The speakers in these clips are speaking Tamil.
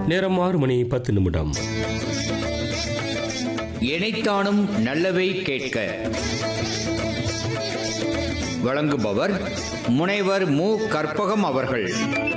நேரம் ஆறு மணி பத்து நிமிடம் இணைத்தானும் நல்லவை கேட்க வழங்குபவர் முனைவர் மு கற்பகம் அவர்கள்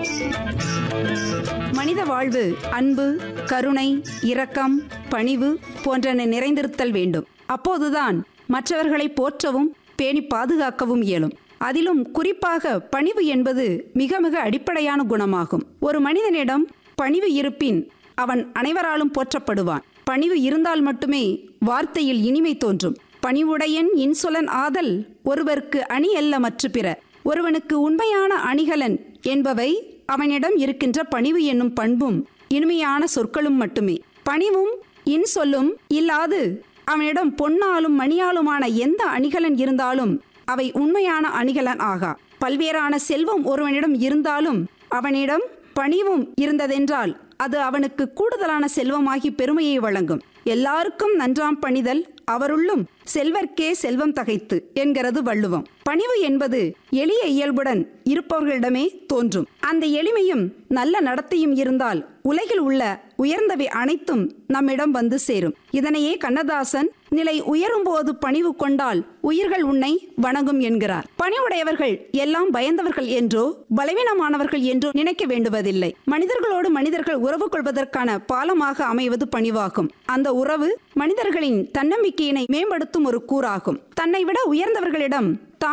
மனித வாழ்வு அன்பு கருணை இரக்கம் பணிவு போன்றன நிறைந்திருத்தல் வேண்டும் அப்போதுதான் மற்றவர்களை போற்றவும் பேணி பாதுகாக்கவும் இயலும் அதிலும் குறிப்பாக பணிவு என்பது மிக மிக அடிப்படையான குணமாகும் ஒரு மனிதனிடம் பணிவு இருப்பின் அவன் அனைவராலும் போற்றப்படுவான் பணிவு இருந்தால் மட்டுமே வார்த்தையில் இனிமை தோன்றும் பணிவுடையன் இன்சொலன் ஆதல் ஒருவர்க்கு அணி அல்ல மற்ற பிற ஒருவனுக்கு உண்மையான அணிகலன் என்பவை அவனிடம் இருக்கின்ற பணிவு என்னும் பண்பும் இனிமையான சொற்களும் மட்டுமே பணிவும் இன்சொல்லும் இல்லாது அவனிடம் பொன்னாலும் மணியாலுமான எந்த அணிகலன் இருந்தாலும் அவை உண்மையான அணிகலன் ஆகா பல்வேறான செல்வம் ஒருவனிடம் இருந்தாலும் அவனிடம் பணிவும் இருந்ததென்றால் அது அவனுக்கு கூடுதலான செல்வமாகி பெருமையை வழங்கும் எல்லாருக்கும் நன்றாம் பணிதல் அவருள்ளும் செல்வர்க்கே செல்வம் தகைத்து என்கிறது வள்ளுவம் பணிவு என்பது எளிய இயல்புடன் இருப்பவர்களிடமே தோன்றும் அந்த எளிமையும் நல்ல நடத்தையும் இருந்தால் உலகில் உள்ள உயர்ந்தவை அனைத்தும் நம்மிடம் வந்து சேரும் இதனையே கண்ணதாசன் நிலை உயரும் போது பணிவு கொண்டால் உயிர்கள் உன்னை வணங்கும் என்கிறார் பணிவுடையவர்கள் எல்லாம் பயந்தவர்கள் என்றோ பலவீனமானவர்கள் என்றோ நினைக்க வேண்டுவதில்லை மனிதர்களோடு மனிதர்கள் உறவு கொள்வதற்கான பாலமாக அமைவது பணிவாகும் அந்த உறவு மனிதர்களின் தன்னம்பிக்கையினை மேம்படுத்தும் ஒரு கூறாகும் தன்னை விட உயர்ந்தவர்களிடம்